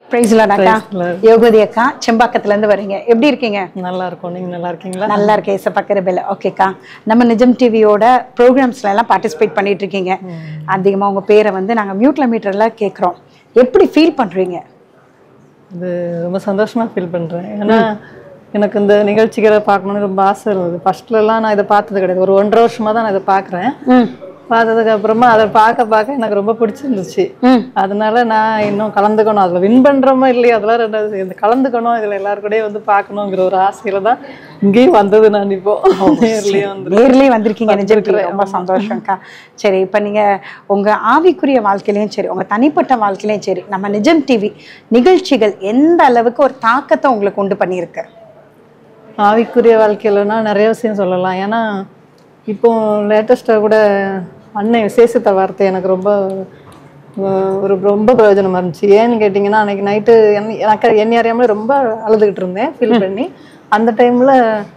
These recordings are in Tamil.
பிரைஸ்லாட் அக்கா Praise the Lord. யோகதி அக்கா செம்பாக்கத்துல இருந்து வரீங்க எப்படி இருக்கீங்க நல்லா இருக்கும் நீங்க நல்லா இருக்கீங்களா நல்லா இருக்கேன் ஏசப்பா கிருபையில ஓகேக்கா நம்ம நிஜம் டிவியோட ப்ரோக்ராம்ஸ்ல எல்லாம் பார்ட்டிசிபேட் பண்ணிட்டு இருக்கீங்க அதிகமா உங்க பேரை வந்து நாங்க மியூட்ல மீட்டர்ல கேக்குறோம் எப்படி ஃபீல் பண்றீங்க இது ரொம்ப சந்தோஷமா ஃபீல் பண்றேன் ஏன்னா எனக்கு இந்த நிகழ்ச்சிகளை பார்க்கணும்னு ரொம்ப ஆசை இருந்தது ஃபர்ஸ்ட்லலாம் நான் இதை பார்த்தது கிடையாது ஒரு ஒன்றரை வருஷமா தான் நான் இதை பார்க்குறேன் ம் பார்த்ததுக்கு அப்புறமா அதை பார்க்க பார்க்க எனக்கு ரொம்ப பிடிச்சிருந்துச்சு ம் அதனால நான் இன்னும் கலந்துக்கணும் அதில் வின் பண்ணுறோமோ இல்லையா அதெல்லாம் ரெண்டாவது இந்த கலந்துக்கணும் இதில் எல்லாரு கூடயும் வந்து பார்க்கணுங்கிற ஒரு ஆசையில தான் இங்கேயும் வந்தது நான் இப்போ நேர்லயே வந்து நேர்லயே வந்திருக்கீங்க நிஜம் TV. ரொம்ப சந்தோஷம்க்கா சரி இப்ப நீங்க உங்க ஆவிக்குரிய வாழ்க்கையிலயும் சரி உங்க தனிப்பட்ட வாழ்க்கையிலயும் சரி நம்ம நிஜம் டிவி நிகழ்ச்சிகள் எந்த அளவுக்கு ஒரு தாக்கத்தை உங்களுக்கு உண்டு பண்ணியிருக்கு ஆவிக்குரிய வாழ்க்கையிலனா நிறைய விஷயம் சொல்லலாம் ஏன்னா இப்போ லேட்டஸ்ட்டாக கூட அன்னை விசேஷத்த வார்த்தை எனக்கு ரொம்ப அஹ், ஒரு ரொம்ப பிரயோஜனமாக இருந்துச்சு ஏன்னு கேட்டிங்கன்னா அன்னைக்கு நைட்டு எனக்கு என்னை அறியாமலே ரொம்ப அழுதுகிட்டு இருந்தேன் ஃபீல் பண்ணி அந்த டைமில்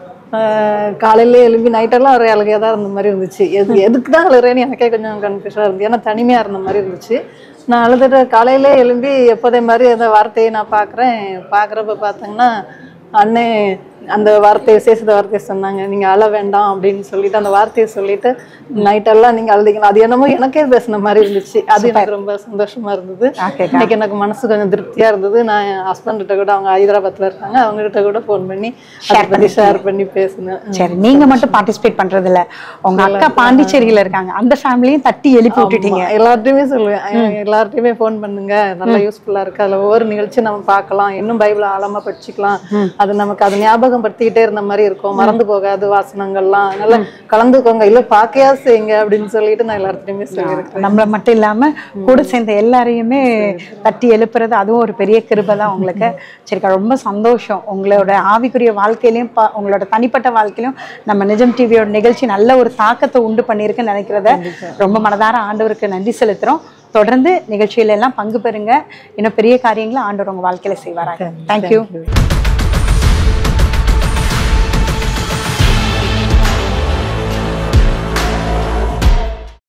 காலையிலே எழுப்பி நைட்டெல்லாம் ஒரு அழுகையாக தான் இருந்த மாதிரி இருந்துச்சு எது எதுக்கு தான் அழுகிறேன்னு எனக்கே கொஞ்சம் கன்ஃபியூஷனாக இருந்துச்சு ஏன்னா தனிமையாக இருந்த மாதிரி இருந்துச்சு நான் அழுதுட்டு காலையிலே எழும்பி எப்போதே மாதிரி அந்த வார்த்தையை நான் பார்க்குறேன் பார்க்குறப்ப பார்த்தீங்கன்னா அண்ணே அந்த வார்த்தையை விசேஷத்த வார்த்தையை சொன்னாங்க நீங்க அழ வேண்டாம் அப்படின்னு சொல்லிட்டு அந்த வார்த்தையை சொல்லிட்டு நைட்டெல்லாம் நீங்க அழுதிக்கலாம் அது என்னமோ எனக்கே பேசின மாதிரி இருந்துச்சு அது எனக்கு ரொம்ப சந்தோஷமா இருந்தது ஓகேக்கா இன்னைக்கு எனக்கு மனசு கொஞ்சம் திருப்தியா இருந்தது நான் என் ஹஸ்பண்ட் கிட்ட கூட அவங்க ஹைதராபாத்ல இருக்காங்க அவங்க கிட்ட கூட ஃபோன் பண்ணி அதை பத்தி ஷேர் பண்ணி பேசினேன் சரி நீங்க மட்டும் பார்ட்டிசிபேட் பண்றது இல்ல உங்க அக்கா பாண்டிச்சேரியில இருக்காங்க அந்த ஃபேமிலியும் தட்டி எழுப்பி விட்டுட்டீங்க ஆமா, எல்லார்ட்டையுமே சொல்லுவேன் அஹ் எல்லார்ட்டையுமே ஃபோன் பண்ணுங்க நல்லா யூஸ்ஃபுல்லா இருக்கு அதுல ஒவ்வொரு நிகழ்ச்சி நம்ம பார்க்கலாம் இன்னும் பைபிள் ஆழமா படிச்சுக்கலாம் அது நமக்கு அது ஞாபகம் படுத்திக்கிட்டே இருந்த மாதிரி இருக்கும் மறந்து போகாது வாசனங்கள்லாம் அதனால கலந்துக்கோங்க இல்ல பாக்கையா செய்யுங்க அப்படின்னு சொல்லிட்டு நான் எல்லார்ட்டையுமே சொல்லியிருக்கேன் நம்மள மட்டும் இல்லாம கூட சேர்ந்த எல்லாரையுமே தட்டி எழுப்புறது அதுவும் ஒரு பெரிய கிருபை தான் உங்களுக்கு சரிக்கா ரொம்ப சந்தோஷம் உங்களோட ஆவிக்குரிய வாழ்க்கையிலயும் பா- உங்களோட தனிப்பட்ட வாழ்க்கையிலும் நம்ம நிஜம் டிவியோட நிகழ்ச்சி நல்ல ஒரு தாக்கத்தை உண்டு பண்ணியிருக்குன்னு நினைக்கிறத ரொம்ப மனதார ஆண்டவருக்கு நன்றி செலுத்துறோம் தொடர்ந்து நிகழ்ச்சியில எல்லாம் பங்கு பெறுங்க இன்னும் பெரிய காரியங்களை ஆண்டவர் உங்க வாழ்க்கையில செய்வாராங்க தேங்க்யூ